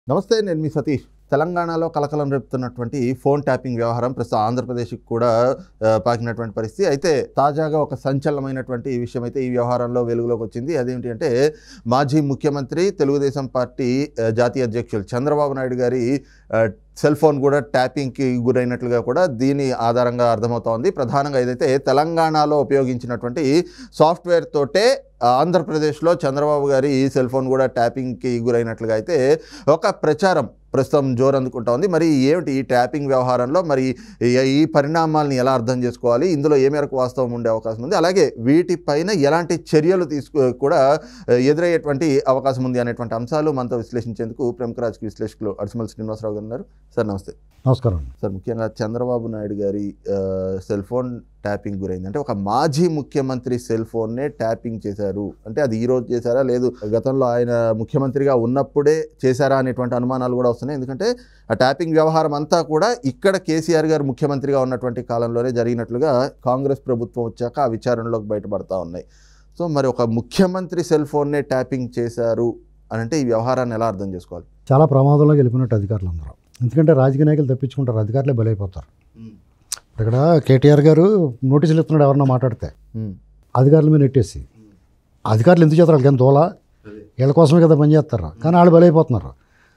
నమస్తే నేను మీ సతీష్ తెలంగాణలో కలకలం రేపుతున్నటువంటి ఫోన్ ట్యాపింగ్ వ్యవహారం ప్రస్తుతం ఆంధ్రప్రదేశ్కి కూడా ఆ, పాకినటువంటి పరిస్థితి అయితే తాజాగా ఒక సంచలనమైనటువంటి విషయం అయితే ఈ వ్యవహారంలో వెలుగులోకి వచ్చింది అదేంటి అంటే మాజీ ముఖ్యమంత్రి తెలుగుదేశం పార్టీ ఆ, జాతీయ అధ్యక్షులు చంద్రబాబు నాయుడు గారి ఆ, సెల్ ఫోన్ కూడా ట్యాపింగ్కి గురైనట్లుగా కూడా దీని ఆధారంగా అర్థమవుతోంది ప్రధానంగా ఏదైతే తెలంగాణలో ఉపయోగించినటువంటి సాఫ్ట్వేర్ తోటే ఆంధ్రప్రదేశ్లో చంద్రబాబు గారి సెల్ ఫోన్ కూడా ట్యాపింగ్కి గురైనట్లుగా అయితే ఒక ప్రచారం ప్రస్తుతం జోరు అందుకుంటా ఉంది మరి ఏమిటి ఈ ట్యాపింగ్ వ్యవహారంలో మరి ఈ- ఈ పరిణామాలను ఎలా అర్థం చేసుకోవాలి ఇందులో ఏ మేరకు వాస్తవం ఉండే అవకాశం ఉంది అలాగే వీటిపైన ఎలాంటి చర్యలు తీసుకు కూడా ఎదురయ్యేటువంటి అవకాశం ఉంది అనేటువంటి అంశాలు మనతో విశ్లేషించేందుకు ప్రముఖ రాజకీయ విశ్లేషకులు అడిసిమల్ శ్రీనివాసరావు గారు ఉన్నారు సార్ నమస్తే నమస్కారం సార్ ముఖ్యంగా చంద్రబాబు నాయుడు గారి ఆ, సెల్ ఫోన్ ట్యాపింగ్ గురైంది అంటే ఒక మాజీ ముఖ్యమంత్రి సెల్ ఫోన్నే ట్యాపింగ్ చేశారు అంటే అది ఈ రోజు చేశారా లేదు గతంలో ఆయన ముఖ్యమంత్రిగా ఉన్నప్పుడే చేశారా అనేటువంటి అనుమానాలు కూడా వస్తున్నాయి ఎందుకంటే ఆ ట్యాపింగ్ వ్యవహారం అంతా కూడా ఇక్కడ కేసీఆర్ గారు ముఖ్యమంత్రిగా ఉన్నటువంటి కాలంలోనే జరిగినట్లుగా కాంగ్రెస్ ప్రభుత్వం వచ్చాక ఆ విచారణలోకి బయటపడతా ఉన్నాయి సో మరి ఒక ముఖ్యమంత్రి సెల్ ఫోన్నే ట్యాపింగ్ చేశారు అని అంటే ఈ వ్యవహారాన్ని ఎలా అర్థం చేసుకోవాలి చాలా ప్రమాదంలో గెలిపినట్టు అధికారులు అందరూ ఎందుకంటే రాజకీయ నాయకులు తప్పించుకుంటారు అధికారులే బలైపోతారు ఇక్కడ కేటీఆర్ గారు నోటీసులు ఇస్తున్నాడు ఎవరన్నా మాట్లాడితే ఉమ్. అధికారుల మీద నెట్టేసి అధికారులు ఎందుకు చేస్తారు వాళ్ళకి దోల వీళ్ళ కోసమే కదా పనిచేస్తారు కానీ వాళ్ళు బలైపోతున్నారు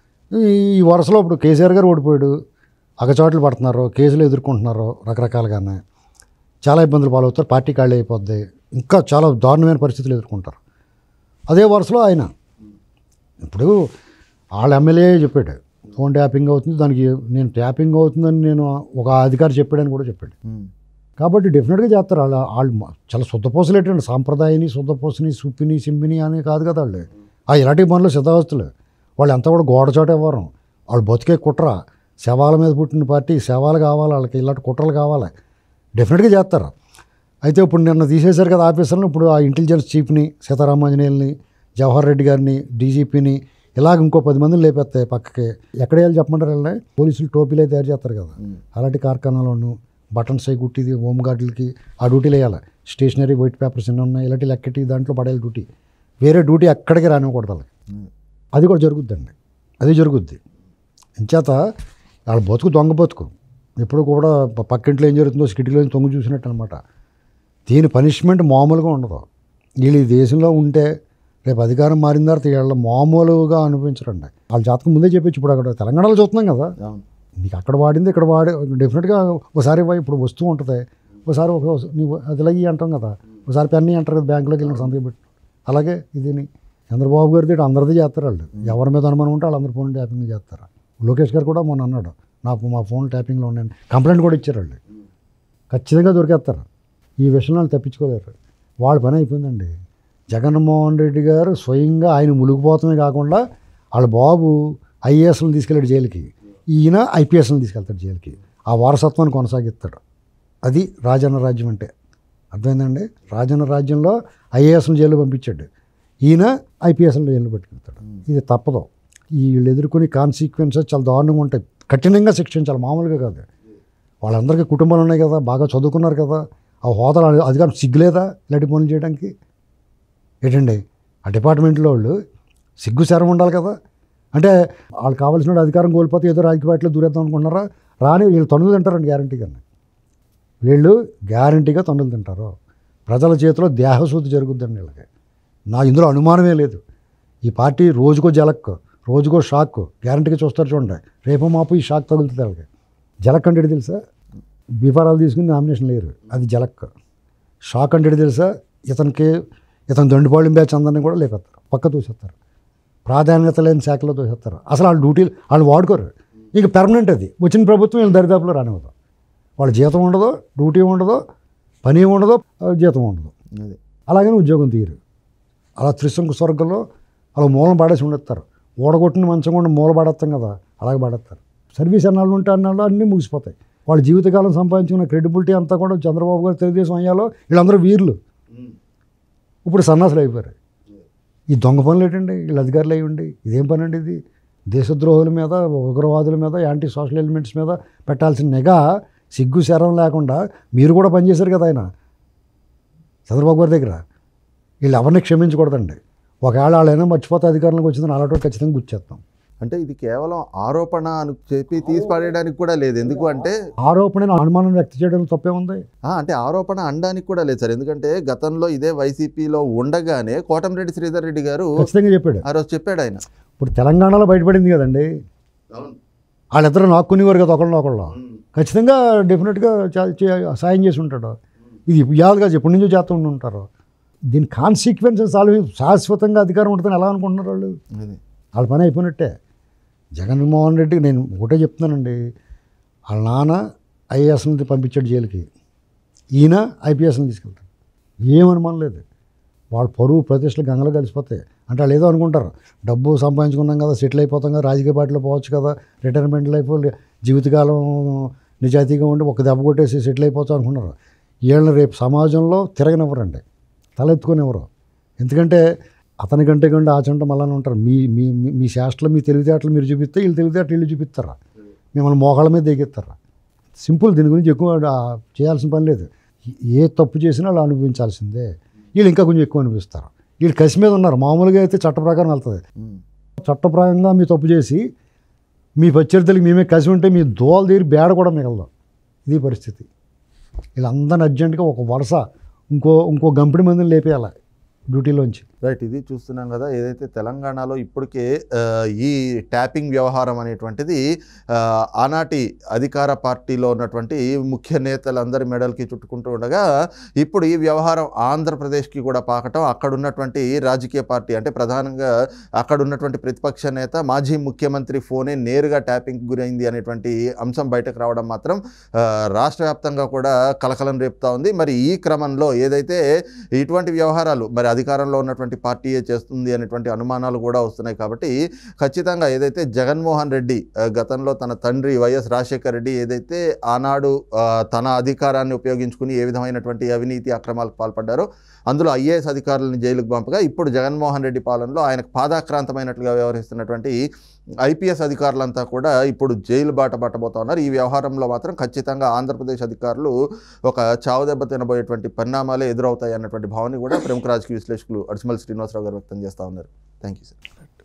ఈ వరుసలో ఇప్పుడు కేసీఆర్ గారు ఓడిపోయాడు అగచాట్లు పడుతున్నారు కేసులు ఎదుర్కొంటున్నారు రకరకాలుగానే చాలా ఇబ్బందులు పాలవుతారు పార్టీ ఖాళీ అయిపోద్ది ఇంకా చాలా దారుణమైన పరిస్థితులు ఎదుర్కొంటారు అదే వరుసలో ఆయన ఇప్పుడు వాళ్ళ ఎమ్మెల్యే చెప్పాడు ఫోన్ ట్యాపింగ్ అవుతుంది దానికి నేను ట్యాపింగ్ అవుతుందని నేను ఒక అధికారి చెప్పాడని కూడా చెప్పాడు ఉమ్. కాబట్టి డెఫినెట్గా చేస్తారు వాళ్ళు వాళ్ళు మ- చాలా శుద్ధపోసలు ఏంటండి సాంప్రదాయని శుద్ధపోసని సుప్పిని సింపిని అని కాదు కదా వాళ్ళు ఆ ఇలాంటి పనులు సిద్ధావస్తులు వాళ్ళు ఎంత కూడా గోడచాట ఇవ్వరు వాళ్ళు బతికే కుట్ర శవాల మీద పుట్టిన పార్టీ శవాలు కావాలి వాళ్ళకి ఇలాంటి కుట్రలు కావాలి డెఫినెట్గా చేస్తారు అయితే ఇప్పుడు నిన్న తీసేశారు కదా ఆఫీసర్లను ఇప్పుడు ఆ ఇంటెలిజెన్స్ చీఫ్ని సీతారామాంజనేయుల్ని జవహర్ రెడ్డి గారిని డీజీపీని ఇలాగ ఇంకో పది మందిని లేపేస్తాయి పక్కకి ఎక్కడ వెళ్ళి చెప్పమంటారు వెళ్ళి పోలీసులు టోపీలే తయారు చేస్తారు కదా ఉమ్. అలాంటి కార్ఖానాలోను బటన్స్ అయి కుట్టిది హోమ్ గార్డులకి ఆ డ్యూటీలు వేయాలి స్టేషనరీ వైట్ పేపర్స్ ఎన్ని ఉన్నాయి ఇలాంటి లెక్కటి దాంట్లో పడేయాలి డ్యూటీ వేరే డ్యూటీ ఎక్కడికి రానివ్వకూడదు వాళ్ళకి ఉమ్. అది కూడా జరుగుద్దండి అది జరుగుద్ది ఇంచేత వాళ్ళ బతుకు దొంగ బతుకు ఇప్పుడు కూడా ప- పక్కింట్లో ఏం జరుగుతుందో సిటీలో తొంగి చూసినట్టు అనమాట దీని పనిష్మెంట్ మామూలుగా ఉండదు వీళ్ళు ఈ దేశంలో ఉంటే రేపు అధికారం మారిన తర్వాత వీళ్ళ మామూలుగా అనిపించరండి వాళ్ళ జాతకం ముందే చెప్పచ్చు ఇప్పుడు అక్కడ తెలంగాణలో చూస్తున్నాం కదా అవును నీకు అక్కడ వాడింది ఇక్కడ వాడి డెఫినెట్గా ఒకసారి వా- ఇప్పుడు వస్తూ ఉంటుంది ఒకసారి ఒక నువ్వు అది ఇలాగి అంటాం కదా ఒకసారి పెన్ని అంటారు కదా బ్యాంకులోకి వెళ్ళిన సంతకం పెట్టి అలాగే ఇదిని చంద్రబాబు గారిది ఇటు అందరిది చేస్తారు వాళ్ళు ఎవరి మీద అనుమానం ఉంటే వాళ్ళు అందరు ఫోన్ ట్యాపింగ్ చేస్తారు లోకేష్ గారు కూడా మొన్న అన్నాడు నాకు మా ఫోన్ ట్యాపింగ్లో ఉన్నాను కంప్లైంట్ కూడా ఇచ్చారు వాళ్ళు ఖచ్చితంగా దొరికేస్తారు ఈ విషయంలో వాళ్ళు తప్పించుకోలేరు వాళ్ళ పని అయిపోయిందండి జగన్మోహన్ రెడ్డి గారు స్వయంగా ఆయన మునిగిపోవటమే కాకుండా వాళ్ళ బాబు ఐఏఎస్లను తీసుకెళ్ళాడు జైలుకి ఈయన ఐపీఎస్లను తీసుకెళ్తాడు జైలుకి ఆ వారసత్వాన్ని కొనసాగిస్తాడు అది రాజన్న రాజ్యం అంటే అర్థమైందండి రాజన్న రాజ్యంలో ఐఏఎస్లను జైలు పంపించాడు ఈయన ఐపీఎస్లను జైలు పెట్టుకెళ్తాడు ఇది తప్పదు ఈ వీళ్ళు ఎదుర్కొని కాన్సిక్వెన్సెస్ చాలా దారుణంగా ఉంటాయి కఠినంగా శిక్షించాలి మామూలుగా కాదు వాళ్ళందరికీ కుటుంబాలు ఉన్నాయి కదా బాగా చదువుకున్నారు కదా ఆ హోదాలు అధికారం సిగ్గులేదా ఇలాంటి పనులు చేయడానికి ఏంటండి ఆ డిపార్ట్మెంట్లో వాళ్ళు సిగ్గు శరం ఉండాలి కదా అంటే వాళ్ళు కావాల్సిన అధికారం కోల్పోతే ఏదో రాజకీయ పార్టీలో దూరేద్దాం అనుకుంటున్నారా రాని వీళ్ళు తొండలు తింటారండి గ్యారంటీగా వీళ్ళు గ్యారంటీగా తొండలు తింటారు ప్రజల చేతిలో దేహశుద్ధి జరుగుద్దండి వీళ్ళకి నా ఇందులో అనుమానమే లేదు ఈ పార్టీ రోజుకో జలక్ రోజుకో షాక్ గ్యారంటీగా చూస్తారు చూడండి రేపు మాపు ఈ షాక్ తగులుతుంది వాళ్ళకి జలక్ అంటే ఏంటి తెలుసా బీఫారాలు తీసుకుని నామినేషన్ లేరు అది జలక్ షాక్ అంటే ఏంటి తెలుసా ఇతనికి ఇతను దండుపాళెం బ్యాచ్ అందరినీ కూడా లేపేస్తారు పక్క తోసేస్తారు ప్రాధాన్యత లేని శాఖలో తోసేస్తారు అసలు వాళ్ళ డ్యూటీలు వాళ్ళు వాడుకోరు ఇక పెర్మనెంట్ అది వచ్చిన ప్రభుత్వం వీళ్ళు దరిదాపులో రానివ్వదు వాళ్ళ జీతం ఉండదు డ్యూటీ ఉండదు పని ఉండదు ఆ, జీతం ఉండదు అదే అలాగని ఉద్యోగం తీయరు అలా త్రిశంకు స్వర్గంలో అలా మూలం పాడేసి ఉండేస్తారు ఓడగొట్టిన మంచం కూడా మూల పడేస్తాం కదా అలాగే పడేస్తారు సర్వీస్ అన్నాళ్ళు ఉంటే అన్నాళ్ళు అన్నీ ముగిసిపోతాయి వాళ్ళ జీవితకాలం సంపాదించుకున్న క్రెడిబిలిటీ అంతా కూడా చంద్రబాబు గారు తెలుగుదేశం అయ్యాలో వీళ్ళందరూ వీర్లు ఇప్పుడు సన్నాసులు అయిపోయారు ఈ దొంగ పనులు ఏంటండి వీళ్ళు అధికారులు అయి ఉండి ఇదేం పని అండి ఇది దేశద్రోహుల మీద ఉగ్రవాదుల మీద యాంటీ సోషల్ ఎలిమెంట్స్ మీద పెట్టాల్సిన నిఘా సిగ్గు శరం లేకుండా మీరు కూడా పనిచేశారు కదా ఆయన చంద్రబాబు గారి దగ్గర వీళ్ళు ఎవరిని క్షమించకూడదండి ఒకవేళ వాళ్ళైనా మర్చిపోతే అధికారంలోకి వచ్చిందని అలాంటి ఖచ్చితంగా గుర్చేస్తాం అంటే ఇది కేవలం ఆరోపణ అని చెప్పి తీసి పడేయడానికి కూడా లేదు ఎందుకు అంటే ఆరోపణ అనుమానం వ్యక్తం చేయడం తప్పే ఉంది ఆ, అంటే ఆరోపణ అనడానికి కూడా లేదు సార్ ఎందుకంటే గతంలో ఇదే వైసీపీలో ఉండగానే కోటంరెడ్డి శ్రీధర్ రెడ్డి గారు ఖచ్చితంగా చెప్పాడు ఆ రోజు చెప్పాడు ఆయన ఇప్పుడు తెలంగాణలో బయటపడింది కదండి వాళ్ళిద్దరు నాక్కునేవారు కదా ఒకళ్ళు ఒకళ్ళు ఖచ్చితంగా డెఫినెట్గా చా- చే- సాయం చేసి ఉంటాడు ఇది ఇవాళ కాదు ఎప్పటి నుంచో చేస్తూ ఉండి ఉంటారు దీని కాన్సిక్వెన్సెస్ సాల్వ్ శాశ్వతంగా అధికారం ఉంటుందని ఎలా అనుకుంటున్నారు వాళ్ళు అది. వాళ్ళ పని అయిపోయినట్టే జగన్మోహన్ రెడ్డి నేను ఒకటే చెప్తున్నానండి వాళ్ళ నాన్న ఐఏఎస్ని పంపించాడు జైలుకి ఈయన ఐపీఎస్ని తీసుకెళ్తాడు ఏం అనుమానం లేదు వాళ్ళ పరువు ప్రతిష్టలు గంగలో కలిసిపోతాయి అంటే వాళ్ళు ఏదో అనుకుంటారు డబ్బు సంపాదించుకున్నాం కదా సెటిల్ అయిపోతాం కదా రాజకీయ పార్టీలో పోవచ్చు కదా రిటైర్మెంట్ లైఫ్ జీవితకాలం నిజాయితీగా ఉండి ఒక దెబ్బ కొట్టేసి సెటిల్ అయిపోతాం అనుకున్నారు వీళ్ళని రేపు సమాజంలో తిరగనివ్వరండి తలెత్తుకొనివ్వరు ఎందుకంటే అతని కంటే కంటే ఆచంట మళ్ళీ ఉంటారు మీ మీ మీ- మీ శాస్త్రలో మీ తెలివితేటలు మీరు చూపిస్తే వీళ్ళు తెలివితేటలు వీళ్ళు చూపిస్తారా మిమ్మల్ని మోకాళ్ళ మీద దిగిస్తారా సింపుల్ దీని గురించి ఎక్కువ ఆ, చేయాల్సిన పని లేదు ఏ తప్పు చేసినా వాళ్ళు అనుభవించాల్సిందే వీళ్ళు ఇంకా కొంచెం ఎక్కువ అనిపిస్తారు వీళ్ళు కసి మీద ఉన్నారు మామూలుగా అయితే చట్ట ప్రకారం వెళ్తుంది ఉమ్. చట్టప్రకారంగా మీ తప్పు చేసి మీ ప్రత్యర్థులకి మేమే కసి ఉంటే మీ దోల తీరి బేడ కూడా మిగలదు ఇది పరిస్థితి వీళ్ళందరిని అర్జెంటుగా ఒక వరుస ఇంకో ఇంకో గంపిడి మందిని లేపేయాలి డ్యూటీలోంచి రైట్ ఇది చూస్తున్నాం కదా ఏదైతే తెలంగాణలో ఇప్పటికే ఆ, ఈ ట్యాపింగ్ వ్యవహారం అనేటువంటిది ఆ, ఆనాటి అధికార పార్టీలో ఉన్నటువంటి ముఖ్య నేతలందరి మెడల్కి చుట్టుకుంటూ ఉండగా ఇప్పుడు ఈ వ్యవహారం ఆంధ్రప్రదేశ్కి కూడా పాకటం అక్కడ ఉన్నటువంటి రాజకీయ పార్టీ అంటే ప్రధానంగా అక్కడ ఉన్నటువంటి ప్రతిపక్ష నేత మాజీ ముఖ్యమంత్రి ఫోనే నేరుగా ట్యాపింగ్ గురైంది అనేటువంటి అంశం బయటకు రావడం మాత్రం ఆ, రాష్ట్ర వ్యాప్తంగా కూడా కలకలం రేపుతా ఉంది మరి ఈ క్రమంలో ఏదైతే ఇటువంటి వ్యవహారాలు మరి అధికారంలో ఉన్నటువంటి పార్టీయే చేస్తుంది అనేటువంటి అనుమానాలు కూడా వస్తున్నాయి కాబట్టి ఖచ్చితంగా ఏదైతే జగన్మోహన్ రెడ్డి ఆ, గతంలో తన తండ్రి వైఎస్ రాజశేఖర రెడ్డి ఏదైతే ఆనాడు ఆ, తన అధికారాన్ని ఉపయోగించుకుని ఏ విధమైనటువంటి అవినీతి అక్రమాలకు పాల్పడ్డారో అందులో ఐఏఎస్ అధికారులను జైలుకు పంపగా ఇప్పుడు జగన్మోహన్ రెడ్డి పాలనలో ఆయనకు పాదాక్రాంతమైనట్లుగా వ్యవహరిస్తున్నటువంటి ఐపీఎస్ అధికారులంతా కూడా ఇప్పుడు జైలు బాట పట్టబోతా ఉన్నారు ఈ వ్యవహారంలో మాత్రం ఖచ్చితంగా ఆంధ్రప్రదేశ్ అధికారులు ఒక చావు దెబ్బ తినబోయేటువంటి పరిణామాలే ఎదురవుతాయి అన్నటువంటి భావన కూడా ప్రముఖ రాజకీయ విశ్లేషకులు అడిసిమల్ శ్రీనివాసరావు గారు వ్యక్తం చేస్తూ ఉన్నారు థ్యాంక్ యూ సార్